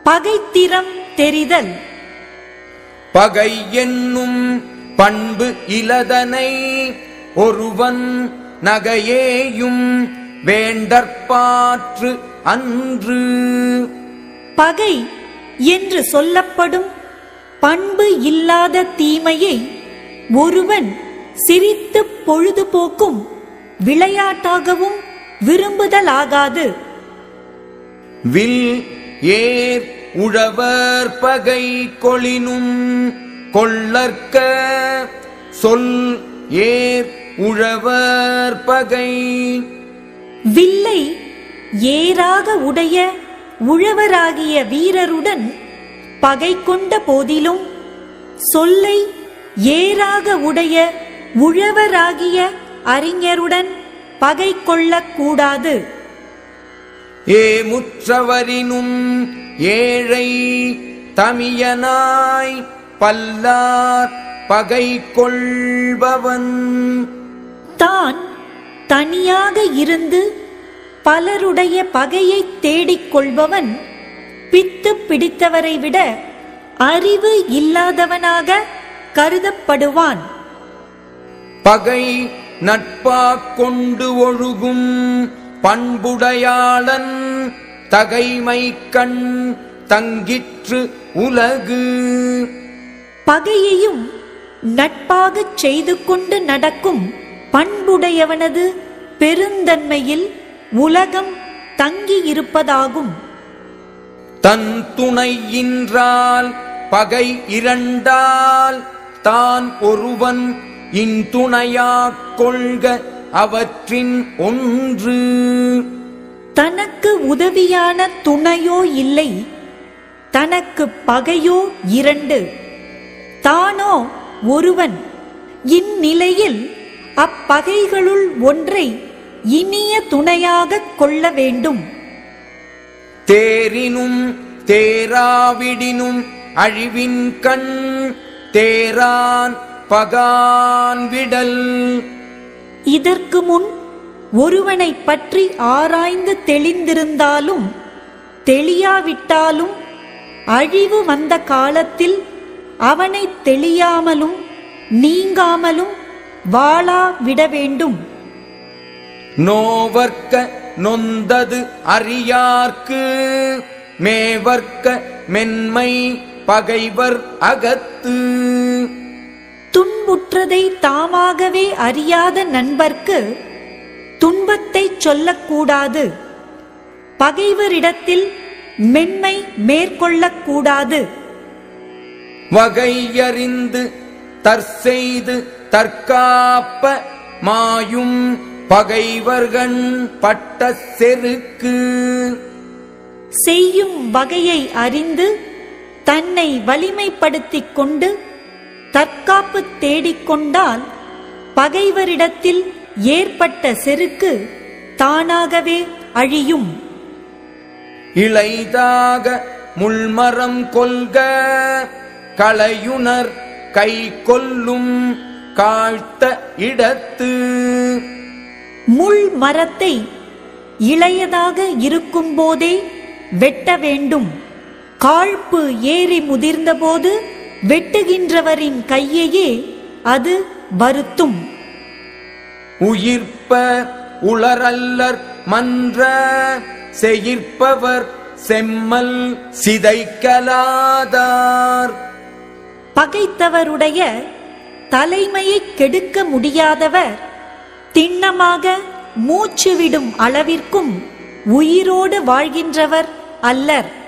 பகைத்திறம் தெரிதல் பகை என்னும் பண்பு இலதனை ஒருவன் நகையேயும் வேண்டற்பாற்று அன்று பகை என்று சொல்லப்படும் பண்பு இல்லாத தீமையை ஒருவன் சிரித்து பொழுதுபோக்கும் விளையாட்டாகவும் விரும்புதலாகாது வில் ஏர் உழவர் பகை கொளினும் கொள்ளற்க சொல் ஏர் உழவர் பகை வில்லை ஏராக உடைய உழவராகிய வீரருடன் பகை கொண்ட போதிலும் சொல்லை ஏராக உடைய உழவராகிய அறிஞருடன் பகை கொள்ளக்கூடாது ஏமுற்றவரினும் ஏழை தமியனாய் பல்லார் பகை கொள்பவன் தான் தனியாக இருந்து பலருடைய பகையை தேடிக் கொள்பவன் பித்து பிடித்தவரை விட அறிவு இல்லாதவனாக கருதப்படுவான் பகை நட்பாக் கொண்டு ஒழுகும் பண்புடையாளன் தகைமை கண் தங்கிற்று உலகு பகையையும் நட்பாகச் செய்து கொண்டு நடக்கும் பண்புடையவனது பெருந்தன்மையில் உலகம் தங்கியிருப்பதாகும் தன் துணை இன்றால் பகை இரண்டால் தான் ஒருவன் இன்துணையாக் கொள்க அவற்றின் ஒன்று தனக்கு உதவியான துணையோ இல்லை தனக்கு பகையோ இரண்டு தானோ ஒருவன் இந்நிலையில் அப்பகைகளுள் ஒன்றை இனிய துணையாகக் கொள்ள வேண்டும் தேரினும் தேராவிடினும் அழிவின் கண் தேரான் பகான் விடல் இதற்கு முன் ஒருவனைப் பற்றி ஆராய்ந்து தெளிந்திருந்தாலும் தெளியாவிட்டாலும் அழிவு வந்த காலத்தில் அவனை தெளியாமலும் நீங்காமலும் வாளா விட வேண்டும் நோவர்க்க நொந்தது அறியார்க்கு மேவர்க்க மென்மை பகைவர் அகத்து துன்புற்றதை தாமாகவே அறியாத நண்பர்க்கு துன்பத்தை சொல்லக்கூடாது பகைவரிடத்தில் மென்மை மேற்கொள்ளக்கூடாது வகையறிந்து தற்செய்து தற்காப்ப மாயும் பகைவர்கண் பட்ட செருக்கு செய்யும் வகையை அறிந்து தன்னை வலிமைப்படுத்திக் கொண்டு தற்காப்பு தேடிக்கொண்டால் பகைவரிடத்தில் ஏற்பட்ட செருக்கு தானாகவே அழியும் இளைதாக முள்மரம் கொல்க களையுணர் கை கொல்லும் காழ்த்த இடத்து முள் மரத்தை இளையதாக இருக்கும்போதே வெட்ட வேண்டும் காழ்ப்பு ஏறி முதிர்ந்தபோது வெட்டுகின்றவரின் கையையே அது வருத்தும் உயிர்ப்ப உளரல்லர் மன்ற செயிர்ப்பவர் செம்மல் சிதைக்கலாதார் பகைத்தவருடைய தலைமையை கெடுக்க முடியாதவர் திண்ணமாக மூச்சு விடும் அளவிற்கும் உயிரோடு வாழ்கின்றவர் அல்லர்